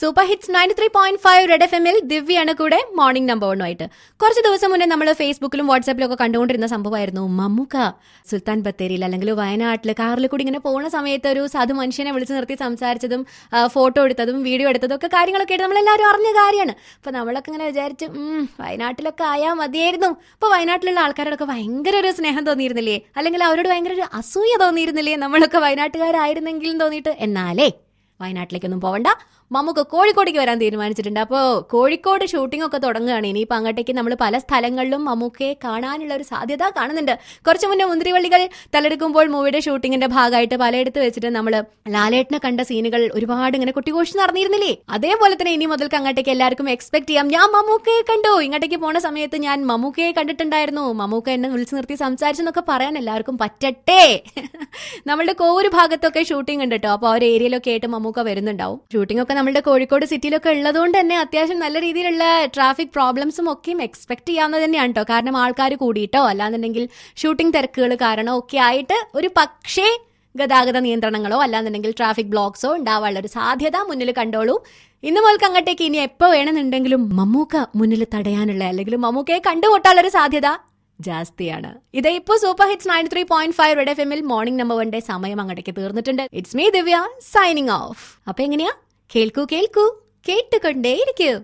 super hits ninety three point five red F എമ്മിൽ ദിവ്യാണ് കൂടെ മോർണിംഗ് നമ്പർ വണ്ണുമായിട്ട് കുറച്ച് ദിവസം മുന്നേ നമ്മൾ ഫേസ്ബുക്കിലും വാട്സാപ്പിലും ഒക്കെ കണ്ടുകൊണ്ടിരുന്ന സംഭവമായിരുന്നു മമ്മൂക്ക സുൽത്താൻ ബത്തേരിയിൽ അല്ലെങ്കിൽ വയനാട്ടിൽ കാറിൽ കൂടി ഇങ്ങനെ പോകുന്ന സമയത്ത് ഒരു സാധു മനുഷ്യനെ വിളിച്ചു നിർത്തി സംസാരിച്ചതും ആ, ഫോട്ടോ എടുത്തതും വീഡിയോ എടുത്തതും ഒക്കെ കാര്യങ്ങളൊക്കെ ആയിട്ട് നമ്മളെല്ലാവരും അറിഞ്ഞ കാര്യമാണ് അപ്പൊ നമ്മളൊക്കെ ഇങ്ങനെ വിചാരിച്ചു ഉം, വയനാട്ടിലൊക്കെ ആയാൽ മതിയായിരുന്നു അപ്പൊ വയനാട്ടിലുള്ള ആൾക്കാരോടൊക്കെ ഭയങ്കര ഒരു സ്നേഹം തോന്നിയിരുന്നില്ലേ അല്ലെങ്കിൽ അവരോട് ഭയങ്കര ഒരു അസൂയ തോന്നിയിരുന്നില്ലേ നമ്മളൊക്കെ വയനാട്ടുകാരായിരുന്നെങ്കിലും തോന്നിയിട്ട് എന്നാലേ വയനാട്ടിലേക്കൊന്നും പോവണ്ട മമ്മൂക്ക് കോഴിക്കോടേക്ക് വരാൻ തീരുമാനിച്ചിട്ടുണ്ട് അപ്പോൾ കോഴിക്കോട് ഷൂട്ടിംഗ് ഒക്കെ തുടങ്ങുകയാണ് ഇനിയിപ്പോൾ അങ്ങോട്ടേക്ക് നമ്മൾ പല സ്ഥലങ്ങളിലും മമ്മൂക്കയെ കാണാനുള്ള ഒരു സാധ്യത കാണുന്നുണ്ട് കുറച്ച് മുന്നേ മുന്തിരിവള്ളികൾ തലെടുക്കുമ്പോൾ മൂവിയുടെ ഷൂട്ടിങ്ങിന്റെ ഭാഗമായിട്ട് പലയിടത്ത് വെച്ചിട്ട് നമ്മൾ ലാലേട്ടനെ കണ്ട സീനുകൾ ഒരുപാട് ഇങ്ങനെ കുട്ടിഘോഷി നടന്നിരുന്നില്ലേ അതേപോലെ തന്നെ ഇനി മുതൽക്ക് അങ്ങോട്ടേക്ക് എല്ലാവർക്കും എക്സ്പെക്ട് ചെയ്യാം ഞാൻ മമ്മൂക്കയെ കണ്ടു ഇങ്ങോട്ടേക്ക് പോണ സമയത്ത് ഞാൻ മമ്മൂക്കയെ കണ്ടിട്ടുണ്ടായിരുന്നു മമ്മൂക്ക എന്നെ വിളിച്ചു നിർത്തി സംസാരിച്ചെന്നൊക്കെ പറയാൻ എല്ലാവർക്കും പറ്റട്ടെ നമ്മളുടെ കോര് ഭാഗത്തൊക്കെ ഷൂട്ടിംഗ് ഉണ്ട് കേട്ടോ അപ്പോൾ ആ ഒരു ഏരിയയിലൊക്കെ ആയിട്ട് മമ്മൂക്ക വരുന്നുണ്ടാവും ഷൂട്ടിംഗ് ഒക്കെ നമ്മളുടെ കോഴിക്കോട് സിറ്റിയിലൊക്കെ ഉള്ളതുകൊണ്ട് തന്നെ അത്യാവശ്യം നല്ല രീതിയിലുള്ള ട്രാഫിക് പ്രോബ്ലംസും ഒക്കെയും എക്സ്പെക്ട് ചെയ്യാവുന്നത് തന്നെയാണ് കേട്ടോ കാരണം ആൾക്കാർ കൂടിയിട്ടോ അല്ലാന്നുണ്ടെങ്കിൽ ഷൂട്ടിംഗ് തിരക്കുകൾ കാരണം ഒക്കെ ആയിട്ട് ഒരു പക്ഷേ ഗതാഗത നിയന്ത്രണങ്ങളോ അല്ലാന്നുണ്ടെങ്കിൽ ട്രാഫിക് ബ്ലോക്സോ ഉണ്ടാവാനുള്ള ഒരു സാധ്യത മുന്നിൽ കണ്ടോളൂ ഇന്ന് മുതൽക്ക് അങ്ങോട്ടേക്ക് ഇനി എപ്പോ വേണമെന്നുണ്ടെങ്കിലും മമ്മൂക്ക മുന്നിൽ തടയാനുള്ള അല്ലെങ്കിൽ മമ്മൂക്കയെ കണ്ടുമുട്ടാനുള്ള ഒരു സാധ്യത ജാസ്തിയാണ് ഇത് ഇപ്പോൾ super hits nine three point five red F എമ്മിൽ മോർണിംഗ് നമ്പർ വണ്ടെ സമയം അങ്ങോട്ടേക്ക് തീർന്നിട്ടുണ്ട് it's me Divya signing off അപ്പൊ എങ്ങനെയാ കേൾക്കൂ കേൾക്കൂ കേട്ടുകൊണ്ടേയിരിക്കൂ